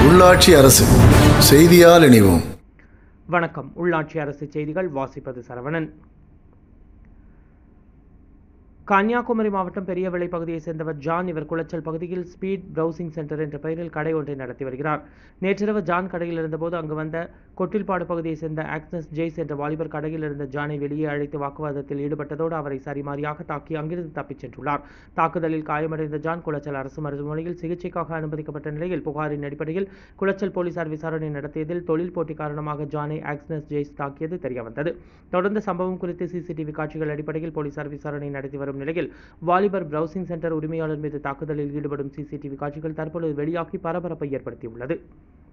உள்ளாட்சி அரசு செய்தியால் இணைவோம் வணக்கம் உள்ளாட்சி அரசு செய்திகள் வாசிப்பது சரவணன் கன்னியாகுமரி மாவட்டம் பெரியவிளை பகுதியைச் சேர்ந்தவர் ஜான் இவர் குளச்சல் பகுதியில் ஸ்பீட் பிரவுசிங் சென்டர் என்ற பெயரில் கடை ஒன்றை நடத்தி வருகிறார் நேற்றிரவு ஜான் கடையில் இருந்தபோது அங்கு வந்த கொட்டில்பாடு பகுதியைச் சேர்ந்த ஆக்னஸ் ஜெய்ஸ் என்ற வாலிபர் கடையில் இருந்த ஜானை வெளியே அழைத்து வாக்குவாதத்தில் ஈடுபட்டதோடு அவரை சரிமாறியாக தாக்கி அங்கிருந்து தப்பிச் சென்றுள்ளார் தாக்குதலில் காயமடைந்த ஜான் குளச்சல் அரசு மருத்துவமனையில் சிகிச்சைக்காக அனுமதிக்கப்பட்ட நிலையில் புகாரின் அடிப்படையில் குளச்சல் போலீசார் விசாரணை நடத்தியதில் தொழில் போட்டி காரணமாக ஜானை ஆக்னஸ் ஜெய்ஸ் தாக்கியது தெரியவந்தது தொடர்ந்து சம்பவம் குறித்து சிசிடிவி காட்சிகள் அடிப்படையில் போலீசார் விசாரணை நடத்தி வரும் நிலையில் வாலிபர் பிரவுசிங் சென்டர் உரிமையாளர் மீது தாக்குதலில் ஈடுபடும் சிசிடிவி காட்சிகள் தற்பொழுது வெளியாகி பரபரப்பை ஏற்படுத்தியுள்ளது